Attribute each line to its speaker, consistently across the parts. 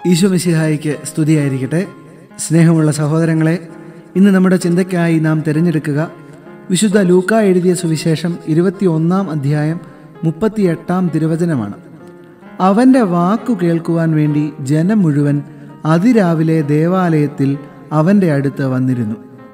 Speaker 1: ഈശോ മിശിഹായിക്ക് സ്തുതിയായിരിക്കട്ടെ സ്നേഹമുള്ള സഹോദരങ്ങളെ ഇന്ന് നമ്മുടെ ചിന്തയ്ക്കായി നാം തിരഞ്ഞെടുക്കുക വിശുദ്ധ ലൂക്ക എഴുതിയ സുവിശേഷം ഇരുപത്തി ഒന്നാം അധ്യായം മുപ്പത്തിയെട്ടാം തിരുവചനമാണ് അവൻ്റെ വാക്കു കേൾക്കുവാൻ വേണ്ടി ജനം മുഴുവൻ അതിരാവിലെ ദേവാലയത്തിൽ അവൻ്റെ അടുത്ത് വന്നിരുന്നു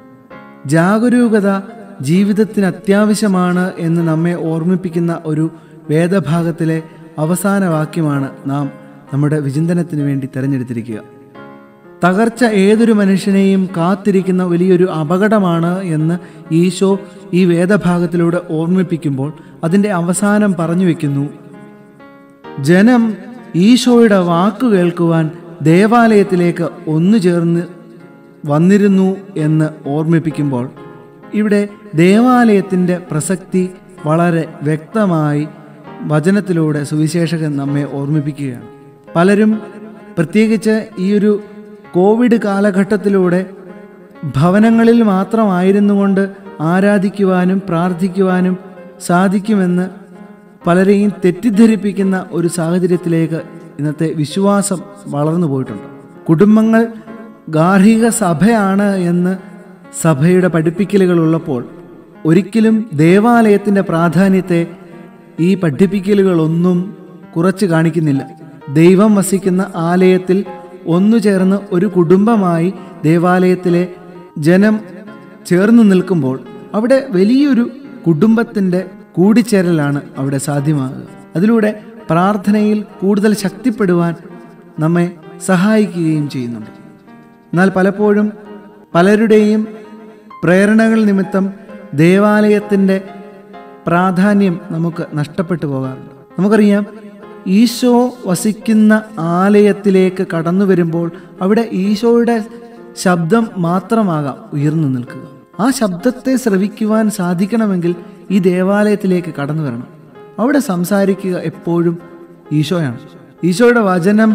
Speaker 1: ജാഗരൂകത ജീവിതത്തിന് അത്യാവശ്യമാണ് എന്ന് നമ്മെ ഓർമ്മിപ്പിക്കുന്ന ഒരു വേദഭാഗത്തിലെ അവസാന വാക്യമാണ് നാം നമ്മുടെ വിചിന്തനത്തിന് വേണ്ടി തിരഞ്ഞെടുത്തിരിക്കുക തകർച്ച ഏതൊരു മനുഷ്യനെയും കാത്തിരിക്കുന്ന വലിയൊരു അപകടമാണ് എന്ന് ഈശോ ഈ വേദഭാഗത്തിലൂടെ ഓർമ്മിപ്പിക്കുമ്പോൾ അതിൻ്റെ അവസാനം പറഞ്ഞു വയ്ക്കുന്നു ജനം ഈശോയുടെ വാക്കു കേൾക്കുവാൻ ദേവാലയത്തിലേക്ക് ഒന്നു ചേർന്ന് വന്നിരുന്നു എന്ന് ഓർമ്മിപ്പിക്കുമ്പോൾ ഇവിടെ ദേവാലയത്തിൻ്റെ പ്രസക്തി വളരെ വ്യക്തമായി വചനത്തിലൂടെ സുവിശേഷകൻ നമ്മെ ഓർമ്മിപ്പിക്കുകയാണ് പലരും പ്രത്യേകിച്ച് ഈ ഒരു കോവിഡ് കാലഘട്ടത്തിലൂടെ ഭവനങ്ങളിൽ മാത്രമായിരുന്നു കൊണ്ട് ആരാധിക്കുവാനും പ്രാർത്ഥിക്കുവാനും സാധിക്കുമെന്ന് പലരെയും തെറ്റിദ്ധരിപ്പിക്കുന്ന ഒരു സാഹചര്യത്തിലേക്ക് ഇന്നത്തെ വിശ്വാസം വളർന്നു പോയിട്ടുണ്ട് കുടുംബങ്ങൾ ഗാർഹിക സഭയാണ് എന്ന് സഭയുടെ പഠിപ്പിക്കലുകൾ ഉള്ളപ്പോൾ ഒരിക്കലും ദേവാലയത്തിൻ്റെ പ്രാധാന്യത്തെ ഈ പഠിപ്പിക്കലുകളൊന്നും കുറച്ച് കാണിക്കുന്നില്ല ദൈവം വസിക്കുന്ന ആലയത്തിൽ ഒന്നു ചേർന്ന് ഒരു കുടുംബമായി ദേവാലയത്തിലെ ജനം ചേർന്ന് നിൽക്കുമ്പോൾ അവിടെ വലിയൊരു കുടുംബത്തിൻ്റെ കൂടിച്ചേരലാണ് അവിടെ സാധ്യമാകുക അതിലൂടെ പ്രാർത്ഥനയിൽ കൂടുതൽ ശക്തിപ്പെടുവാൻ നമ്മെ സഹായിക്കുകയും ചെയ്യുന്നുണ്ട് എന്നാൽ പലപ്പോഴും പലരുടെയും പ്രേരണകൾ നിമിത്തം ദേവാലയത്തിൻ്റെ പ്രാധാന്യം നമുക്ക് നഷ്ടപ്പെട്ടു പോകാറുണ്ട് നമുക്കറിയാം ഈശോ വസിക്കുന്ന ആലയത്തിലേക്ക് കടന്നു വരുമ്പോൾ അവിടെ ഈശോയുടെ ശബ്ദം മാത്രമാകാം ഉയർന്നു നിൽക്കുക ആ ശബ്ദത്തെ ശ്രവിക്കുവാൻ സാധിക്കണമെങ്കിൽ ഈ ദേവാലയത്തിലേക്ക് കടന്നു വരണം അവിടെ സംസാരിക്കുക എപ്പോഴും ഈശോയാണ് ഈശോയുടെ വചനം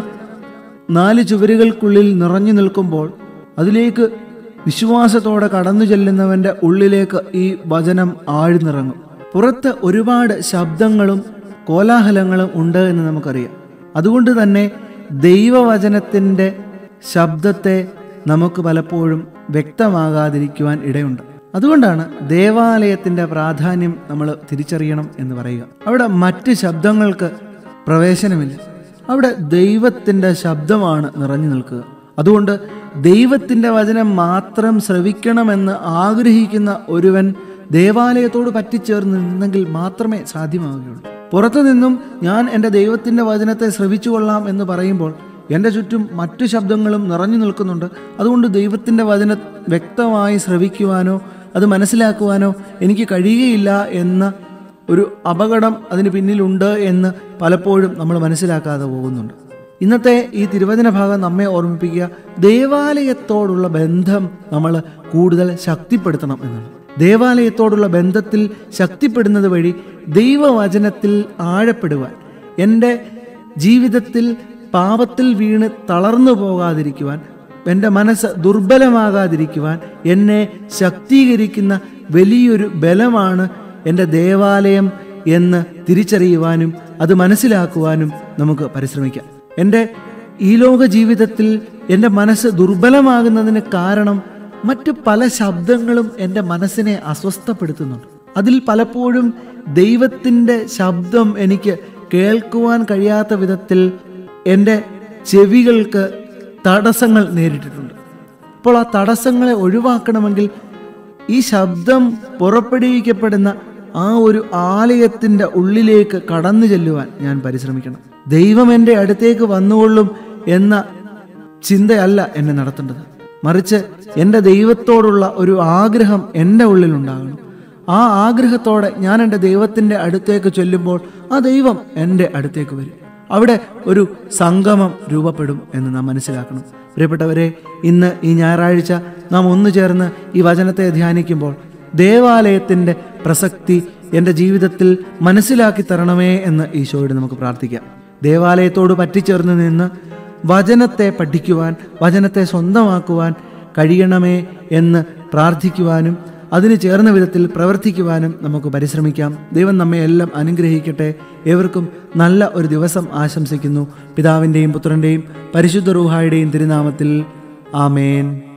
Speaker 1: നാല് ചുവരുകൾക്കുള്ളിൽ നിറഞ്ഞു നിൽക്കുമ്പോൾ അതിലേക്ക് വിശ്വാസത്തോടെ കടന്നു ചെല്ലുന്നവൻ്റെ ഉള്ളിലേക്ക് ഈ വചനം ആഴ്ന്നിറങ്ങും പുറത്ത് ഒരുപാട് ശബ്ദങ്ങളും കോലാഹലങ്ങളും ഉണ്ട് എന്ന് നമുക്കറിയാം അതുകൊണ്ട് തന്നെ ദൈവവചനത്തിൻ്റെ ശബ്ദത്തെ നമുക്ക് പലപ്പോഴും വ്യക്തമാകാതിരിക്കുവാൻ ഇടയുണ്ട് അതുകൊണ്ടാണ് ദേവാലയത്തിൻ്റെ പ്രാധാന്യം നമ്മൾ തിരിച്ചറിയണം എന്ന് പറയുക അവിടെ മറ്റ് ശബ്ദങ്ങൾക്ക് പ്രവേശനമില്ല അവിടെ ദൈവത്തിൻ്റെ ശബ്ദമാണ് നിറഞ്ഞു നിൽക്കുക അതുകൊണ്ട് ദൈവത്തിൻ്റെ വചനം മാത്രം ശ്രവിക്കണമെന്ന് ആഗ്രഹിക്കുന്ന ഒരുവൻ ദേവാലയത്തോട് പറ്റിച്ചേർന്ന് നിന്നെങ്കിൽ മാത്രമേ സാധ്യമാവുകയുള്ളൂ പുറത്തു നിന്നും ഞാൻ എൻ്റെ ദൈവത്തിൻ്റെ വചനത്തെ ശ്രവിച്ചു കൊള്ളാം എന്ന് പറയുമ്പോൾ എൻ്റെ ചുറ്റും മറ്റു ശബ്ദങ്ങളും നിറഞ്ഞു നിൽക്കുന്നുണ്ട് അതുകൊണ്ട് ദൈവത്തിൻ്റെ വചന വ്യക്തമായി ശ്രവിക്കുവാനോ അത് മനസ്സിലാക്കുവാനോ എനിക്ക് കഴിയുകയില്ല എന്ന ഒരു അപകടം അതിന് പിന്നിലുണ്ട് എന്ന് പലപ്പോഴും നമ്മൾ മനസ്സിലാക്കാതെ പോകുന്നുണ്ട് ഇന്നത്തെ ഈ തിരുവചന ഭാഗം നമ്മെ ഓർമ്മിപ്പിക്കുക ദേവാലയത്തോടുള്ള ബന്ധം നമ്മൾ കൂടുതൽ ശക്തിപ്പെടുത്തണം എന്നാണ് ദേവാലയത്തോടുള്ള ബന്ധത്തിൽ ശക്തിപ്പെടുന്നത് വഴി ദൈവവചനത്തിൽ ആഴപ്പെടുവാൻ എൻ്റെ ജീവിതത്തിൽ പാപത്തിൽ വീണ് തളർന്നു പോകാതിരിക്കുവാൻ എൻ്റെ മനസ്സ് ദുർബലമാകാതിരിക്കുവാൻ എന്നെ ശക്തീകരിക്കുന്ന വലിയൊരു ബലമാണ് എൻ്റെ ദേവാലയം എന്ന് തിരിച്ചറിയുവാനും അത് മനസ്സിലാക്കുവാനും നമുക്ക് പരിശ്രമിക്കാം എൻ്റെ ഈ ലോക ജീവിതത്തിൽ എൻ്റെ മനസ്സ് ദുർബലമാകുന്നതിന് കാരണം മറ്റ് പല ശബ്ദങ്ങളും എൻ്റെ മനസ്സിനെ അസ്വസ്ഥപ്പെടുത്തുന്നുണ്ട് അതിൽ പലപ്പോഴും ദൈവത്തിൻ്റെ ശബ്ദം എനിക്ക് കേൾക്കുവാൻ കഴിയാത്ത വിധത്തിൽ എൻ്റെ ചെവികൾക്ക് തടസ്സങ്ങൾ നേരിട്ടിട്ടുണ്ട് അപ്പോൾ ആ തടസ്സങ്ങളെ ഒഴിവാക്കണമെങ്കിൽ ഈ ശബ്ദം പുറപ്പെടുവിക്കപ്പെടുന്ന ആ ഒരു ആലയത്തിൻ്റെ ഉള്ളിലേക്ക് കടന്നു ചെല്ലുവാൻ ഞാൻ പരിശ്രമിക്കണം ദൈവം എൻ്റെ അടുത്തേക്ക് വന്നുകൊള്ളും എന്ന ചിന്തയല്ല എന്നെ നടത്തേണ്ടത് മറിച്ച് എൻ്റെ ദൈവത്തോടുള്ള ഒരു ആഗ്രഹം എൻ്റെ ഉള്ളിലുണ്ടാകണം ആ ആഗ്രഹത്തോടെ ഞാൻ എൻ്റെ ദൈവത്തിൻ്റെ അടുത്തേക്ക് ചൊല്ലുമ്പോൾ ആ ദൈവം എൻ്റെ അടുത്തേക്ക് വരും അവിടെ ഒരു സംഗമം രൂപപ്പെടും എന്ന് നാം മനസ്സിലാക്കണം പ്രിയപ്പെട്ടവരെ ഇന്ന് ഈ ഞായറാഴ്ച നാം ഒന്നു ചേർന്ന് ഈ വചനത്തെ ധ്യാനിക്കുമ്പോൾ ദേവാലയത്തിൻ്റെ പ്രസക്തി എൻ്റെ ജീവിതത്തിൽ മനസ്സിലാക്കി തരണമേ എന്ന് ഈശോയോട് നമുക്ക് പ്രാർത്ഥിക്കാം ദേവാലയത്തോട് പറ്റിച്ചേർന്ന് നിന്ന് വചനത്തെ പഠിക്കുവാൻ വചനത്തെ സ്വന്തമാക്കുവാൻ കഴിയണമേ എന്ന് പ്രാർത്ഥിക്കുവാനും അതിന് ചേർന്ന വിധത്തിൽ പ്രവർത്തിക്കുവാനും നമുക്ക് പരിശ്രമിക്കാം ദൈവം നമ്മെ എല്ലാം അനുഗ്രഹിക്കട്ടെ ഏവർക്കും നല്ല ഒരു ദിവസം ആശംസിക്കുന്നു പിതാവിൻ്റെയും പുത്രൻ്റെയും പരിശുദ്ധ റൂഹായുടെയും തിരുനാമത്തിൽ ആമേൻ